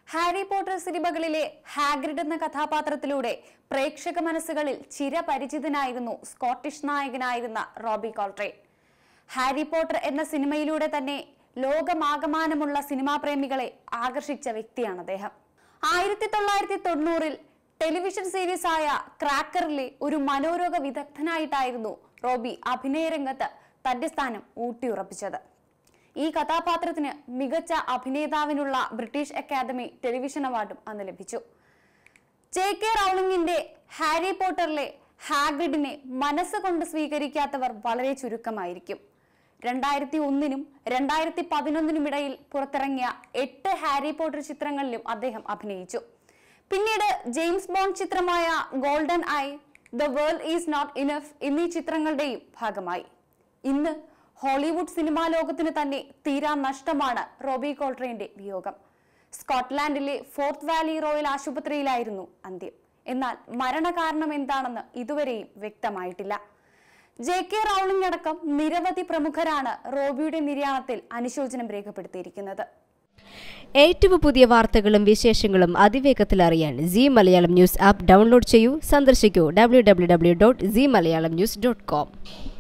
Harry Potter സിനിമകളിലെ Hagrid എന്ന കഥാപാത്രത്തിലൂടെ പ്രേക്ഷക മനസ്സുകളിൽ ചിരപരിചിതനായിരുന്നു സ്കോട്ടിഷ് നായകനായിരുന്ന റോബി കോൾട്രേൻ ഹാരി പോട്ടർ എന്ന സിനിമയിലൂടെ തന്നെ ലോകമാകമാനമുള്ള സിനിമാ പ്രേമികളെ ആകർഷിച്ച വ്യക്തിയാണ് അദ്ദേഹം ആയിരത്തി തൊള്ളായിരത്തി തൊണ്ണൂറിൽ ടെലിവിഷൻ സീരീസ് ആയ ക്രാക്കറിലെ ഒരു മനോരോഗ വിദഗ്ധനായിട്ടായിരുന്നു റോബി അഭിനയരംഗത്ത് തന്റെ സ്ഥാനം ഊട്ടിയുറപ്പിച്ചത് ഈ കഥാപാത്രത്തിന് മികച്ച അഭിനേതാവിനുള്ള ബ്രിട്ടീഷ് അക്കാദമി ടെലിവിഷൻ അവാർഡും അന്ന് ലഭിച്ചു ജെ കെ റൗളിംഗിന്റെ ഹാരി പോട്ടറിലെ ഹാഗ്രിഡിനെ മനസ്സുകൊണ്ട് സ്വീകരിക്കാത്തവർ വളരെ ചുരുക്കമായിരിക്കും രണ്ടായിരത്തി ഒന്നിനും രണ്ടായിരത്തി പതിനൊന്നിനും ഇടയിൽ പുറത്തിറങ്ങിയ എട്ട് ഹാരി പോട്ടർ ചിത്രങ്ങളിലും അദ്ദേഹം അഭിനയിച്ചു പിന്നീട് ജെയിംസ് ബോണ്ട് ചിത്രമായ GoldenEye the world is not enough എന്നീ ചിത്രങ്ങളുടെയും ഭാഗമായി ഇന്ന് ഹോളിവുഡ് സിനിമാ ലോകത്തിന് തന്നെ തീരാ നഷ്ടമാണ് റോബി കോൾട്രേന്റെ വിയോഗം സ്കോട്ട്ലാൻഡിലെ ഫോർത്ത് വാലി റോയൽ ആശുപത്രിയിലായിരുന്നു അന്ത്യം എന്നാൽ മരണകാരണം എന്താണെന്ന് ഇതുവരെയും വ്യക്തമായിട്ടില്ല ജെ കെ റൗളിംഗ് അടക്കം നിരവധി പ്രമുഖരാണ് റോബിയുടെ നിര്യാണത്തിൽ അനുശോചനം രേഖപ്പെടുത്തിയിരിക്കുന്നത് ഏറ്റവും പുതിയ വാർത്തകളും വിശേഷങ്ങളും അതിവേഗത്തിൽ അറിയാൻ Zee Malayalam news app download ചെയ്യൂ സന്ദർശിക്കൂ W W W dot Zee Malayalam news dot com